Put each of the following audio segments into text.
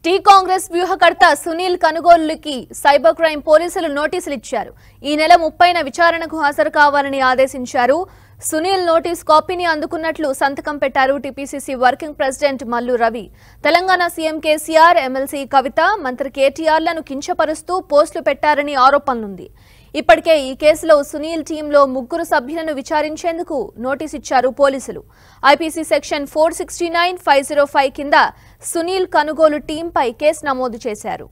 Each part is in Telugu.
టీ కాంగ్రెస్ వ్యూహకర్త సునీల్ కనుగోలుకి సైబర్ క్రైమ్ పోలీసులు నోటీసులు ఇచ్చారు ఈ నెల ముప్పైన విచారణకు హాజరు కావాలని ఆదేశించారు సునీల్ నోటీస్ కాపీని అందుకున్నట్లు సంతకం పెట్టారు TPCC working president Mallu Ravi Telangana CM KCR MLC Kavitha మంత్రి కేటీఆర్లను కించపరుస్తూ పోస్టులు పెట్టారని ఆరోపణలుంది ఇప్పటికే ఈ కేసులో సునీల్ టీంలో ముగ్గురు సభ్యులను విచారించేందుకు నోటీస్ ఇచ్చారు పోలీసులు IPC section four sixty nine five zero five కింద సునీల్ కనుగోలు టీంపై కేసు నమోదు చేశారు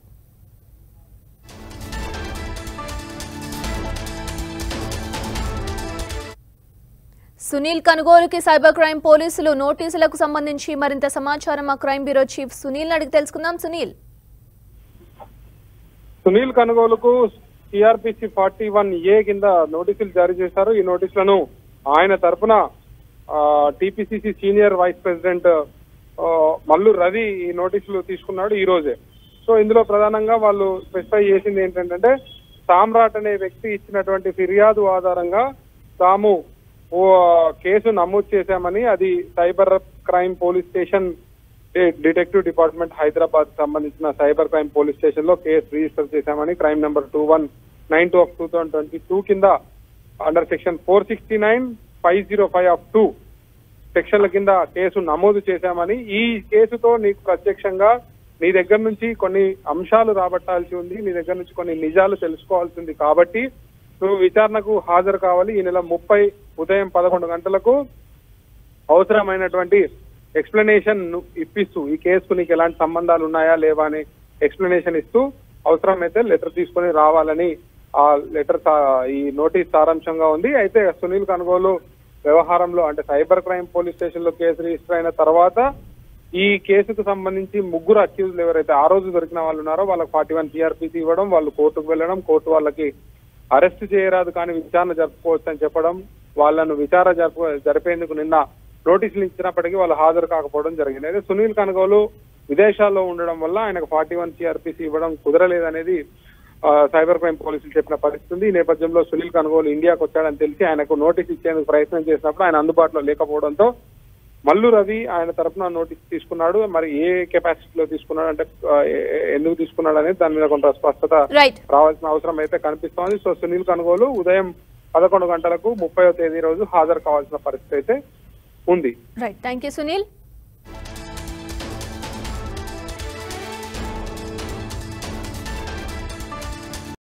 సునీల్ కనుగోలుకి సైబర్ క్రైమ్ పోలీసులు నోటీసులకు సంబంధించి మరింత సమాచారం మా క్రైమ్ బ్యూరో చీఫ్ సునీల్ అడిగి తెలుసుకుందాం సునీల్ సునీల్ కనుగోలుకు సిఆర్పిసి ఫార్టీ వన్ ఏ కింద నోటీసులు జారీ చేశారు ఈ నోటీసులను ఆయన తరపున టిపిసిసి సీనియర్ వైస్ ప్రెసిడెంట్ ఆ, మల్లు రవి ఈ నోటీసులు తీసుకున్నాడు ఈ రోజే సో ఇందులో ప్రధానంగా వాళ్ళు స్పెసిఫై చేసింది ఏంటంటే సామ్రాట్ అనే వ్యక్తి ఇచ్చినటువంటి ఫిర్యాదు ఆధారంగా తాము ఓ కేసు నమోదు చేశామని అది సైబర్ క్రైమ్ పోలీస్ స్టేషన్ డి- డిటెక్టివ్ డిపార్ట్మెంట్ హైదరాబాద్ సంబంధించిన సైబర్ క్రైమ్ పోలీస్ స్టేషన్ లో కేసు రిజిస్టర్ చేశామని crime number two one nine two of two thousand twenty two కింద under section four sixty nine five zero five of two సెక్షన్ల కింద కేసు నమోదు చేశామని ఈ కేసుతో నీకు ప్రత్యక్షంగా నీ దగ్గర నుంచి కొన్ని అంశాలు రాబట్టాల్సి ఉంది నీ దగ్గర నుంచి కొన్ని నిజాలు తెలుసుకోవాల్సి ఉంది కాబట్టి నువ్వు విచారణకు హాజరు కావాలి ఈ నెల ముప్పై ఉదయం పదకొండు గంటలకు అవసరమైనటువంటి ఎక్స్ప్లెనేషన్ ఇప్పిస్తూ ఈ కేసుకు నీకు ఎలాంటి సంబంధాలు ఉన్నాయా లేవా అని ఎక్స్ప్లెనేషన్ ఇస్తూ అవసరమైతే లెటర్ తీసుకొని రావాలని ఆ లెటర్ ఈ నోటీస్ సారాంశంగా ఉంది అయితే సునీల్ కనుగోలు వ్యవహారంలో అంటే సైబర్ క్రైమ్ పోలీస్ స్టేషన్ లో కేసు రిజిస్టర్ అయిన తర్వాత ఈ కేసుకు సంబంధించి ముగ్గురు అక్యూజ్లు ఎవరైతే ఆ రోజు దొరికిన వాళ్ళు ఉన్నారో వాళ్ళకి ఫార్టీ వన్ సిఆర్పిసి ఇవ్వడం వాళ్ళు కోర్టుకు వెళ్ళడం కోర్టు వాళ్ళకి అరెస్ట్ చేయరాదు కానీ విచారణ జరుపుకోవచ్చు అని చెప్పడం వాళ్ళను విచారణ జరుపు జరిపేందుకు నిన్న నోటీసులు ఇచ్చినప్పటికీ వాళ్ళు హాజరు కాకపోవడం జరిగింది అయితే సునీల్ కనుగోలు విదేశాల్లో ఉండడం వల్ల ఆయనకు ఫార్టీ వన్ సిఆర్పిసి ఇవ్వడం కుదరలేదనేది ఆ, సైబర్ క్రైమ్ పోలీసులు చెప్పిన పరిస్థితి ఉంది ఈ నేపథ్యంలో సునీల్ కనుగోలు ఇండియాకు వచ్చాడని తెలిసి ఆయనకు నోటీస్ ఇచ్చేందుకు ప్రయత్నం చేసినప్పుడు ఆయన అందుబాటులో లేకపోవడంతో మల్లు రవి ఆయన తరపున నోటీస్ తీసుకున్నాడు మరి ఏ కెపాసిటీలో తీసుకున్నాడు అంటే ఆ, ఏ- ఏ- ఎందుకు తీసుకున్నాడు అనేది దాని మీద కొంత స్పష్టత రైట్ రావాల్సిన అవసరం అయితే కనిపిస్తోంది సో సునీల్ కనుగోలు ఉదయం పదకొండు గంటలకు ముప్పైవ తేదీ రోజు హాజరు కావాల్సిన పరిస్థితి అయితే ఉంది రైట్ థ్యాంక్ యూ సునీల్